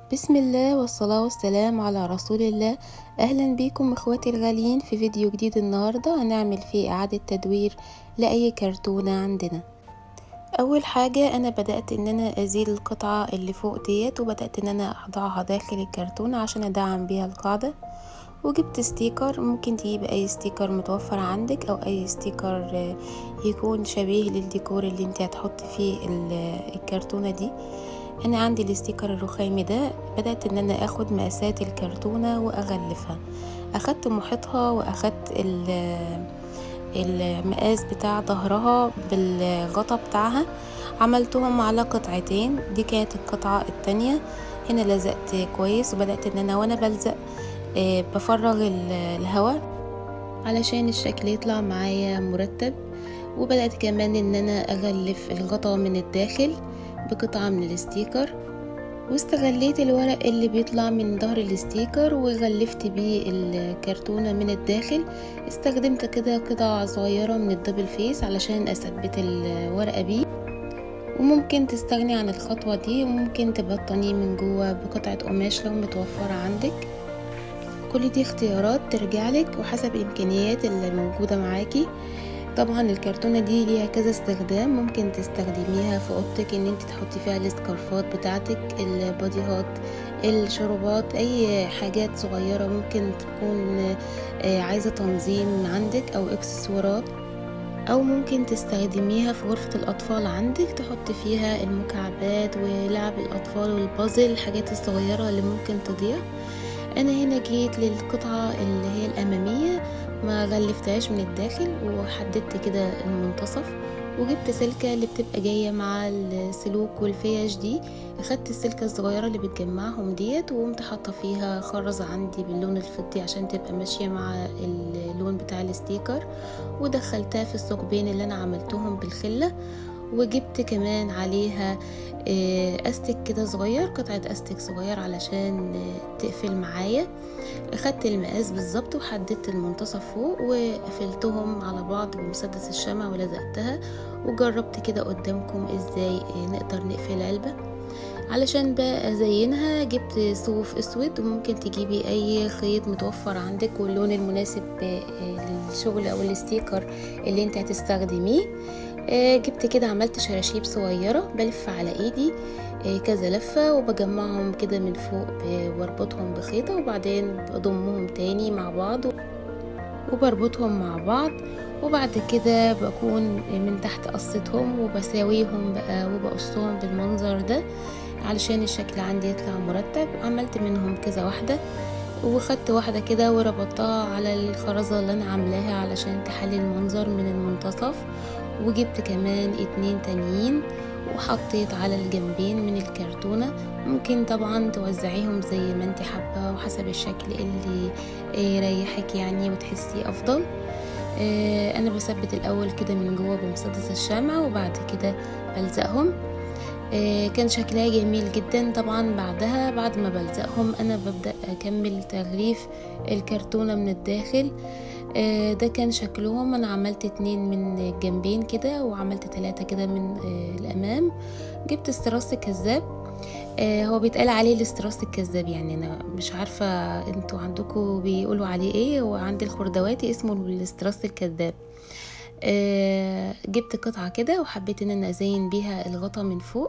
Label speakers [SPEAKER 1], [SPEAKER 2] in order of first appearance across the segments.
[SPEAKER 1] بسم الله والصلاة والسلام على رسول الله أهلا بكم إخواتي الغاليين في فيديو جديد النهاردة هنعمل فيه إعادة تدوير لأي كرتونة عندنا أول حاجة أنا بدأت إن أنا أزيل القطعة اللي فوق ديت وبدأت إن أنا أضعها داخل الكرتونة عشان أدعم بيها القاعدة وجبت ستيكر ممكن تجيب اي ستيكر متوفر عندك او اي ستيكر يكون شبيه للديكور اللي انت هتحط فيه الكرتونة دي انا عندي الاستيكر الرخامي ده بدأت ان انا اخد مقاسات الكرتونة واغلفها اخدت محيطها واخدت المقاس بتاع ظهرها بالغطا بتاعها عملتهم على قطعتين دي كانت القطعة التانية هنا لزقت كويس وبدأت ان انا وانا بلزق بفرغ الهواء علشان الشكل يطلع معايا مرتب وبدأت كمان ان انا اغلف الغطا من الداخل بقطعة من الستيكر واستغليت الورق اللي بيطلع من ظهر الستيكر وغلفت بيه الكرتونة من الداخل استخدمت كده قطع صغيرة من الدبل فيس علشان اثبت الورقة بيه وممكن تستغني عن الخطوة دي وممكن تبطنيه من جوه بقطعة قماش لو متوفرة عندك كل دي اختيارات ترجعلك وحسب الامكانيات اللي موجودة معاكي طبعا الكرتونه دي ليها كذا استخدام ممكن تستخدميها في اوضتك ان انت تحطي فيها السكارفات بتاعتك البادي هات الشربات اي حاجات صغيره ممكن تكون عايزه تنظيم عندك او اكسسوارات او ممكن تستخدميها في غرفة الاطفال عندك تحط فيها المكعبات ولعب الاطفال والبازل الحاجات الصغيرة اللي ممكن تضيع انا هنا جيت للقطعة اللي هي الامامية ما غلفتهاش من الداخل وحددت كده المنتصف وجبت سلكة اللي بتبقى جاية مع السلوك والفيش دي اخدت السلكة الصغيرة اللي بتجمعهم ديت وقمت حاطة فيها خرزة عندي باللون الفضي عشان تبقى ماشية مع اللون بتاع الستيكر ودخلتها في الثقبين اللي انا عملتهم بالخلة وجبت كمان عليها استك كده صغير قطعة استك صغير علشان تقفل معايا اخدت المقاس بالظبط وحددت المنتصف فوق وقفلتهم على بعض بمسدس الشمع ولزقتها وجربت كده قدامكم ازاي نقدر نقفل علبة علشان بقى ازينها جبت صوف اسود وممكن تجيبي اي خيط متوفر عندك واللون المناسب للشغل او الستيكر اللي انت هتستخدميه جبت كده عملت شراشيب صغيرة بلف على ايدي كذا لفة وبجمعهم كده من فوق واربطهم بخيطة وبعدين بضمهم تاني مع بعض وبربطهم مع بعض وبعد كده بكون من تحت قصتهم وبساويهم بقى وبقصهم بالمنظر ده علشان الشكل عندي يطلع مرتب عملت منهم كذا واحدة وخدت واحدة كده وربطتها على الخرزة اللي انا عاملاها علشان تحلي المنظر من المنتصف وجبت كمان اتنين تانيين وحطيت على الجنبين من الكرتونة ممكن طبعا توزعيهم زي ما انت حابة وحسب الشكل اللي يريحك يعني وتحسيه افضل انا بثبت الاول كده من جوه بمسدس الشمع وبعد كده بلزقهم كان شكلها جميل جدا طبعا بعدها بعد ما بلزقهم انا ببدأ اكمل تغليف الكرتونة من الداخل ده كان شكلهم انا عملت اتنين من الجنبين كده وعملت تلاتة كده من الامام جبت استراس كذاب هو بيتقال عليه الاستراس الكذاب يعني انا مش عارفة انتوا عندكم بيقولوا عليه ايه هو عند الخردواتي اسمه الاستراس الكذاب أه جبت قطعة كده وحبيت ان انا ازين بيها الغطا من فوق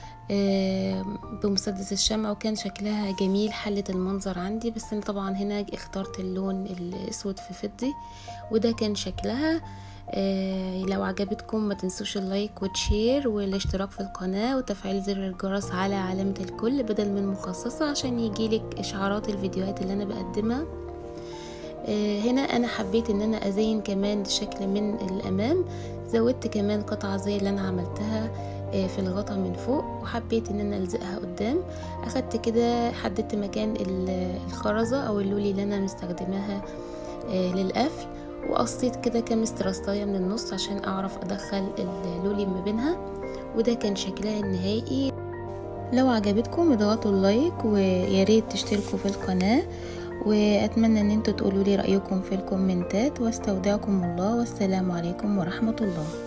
[SPEAKER 1] أه بمسدس الشمع وكان شكلها جميل حلت المنظر عندي بس انا طبعا هنا اخترت اللون الاسود في فضي وده كان شكلها أه لو عجبتكم ما تنسوش اللايك والشير والاشتراك في القناة وتفعيل زر الجرس على علامة الكل بدل من مخصصة عشان يجيلك اشعارات الفيديوهات اللي انا بقدمها هنا انا حبيت ان انا ازين كمان الشكل من الامام زودت كمان قطعة زي اللي انا عملتها في الغطا من فوق وحبيت ان انا الزقها قدام اخدت كده حددت مكان الخرزة او اللولي اللي انا مستخدماها للقفل وقصيت كده كام استراستاية من النص عشان اعرف ادخل اللولي ما بينها وده كان شكلها النهائي لو عجبتكم اضغطوا اللايك وياريت تشتركوا في القناة واتمنى ان انتوا تقولوا لي رايكم في الكومنتات واستودعكم الله والسلام عليكم ورحمه الله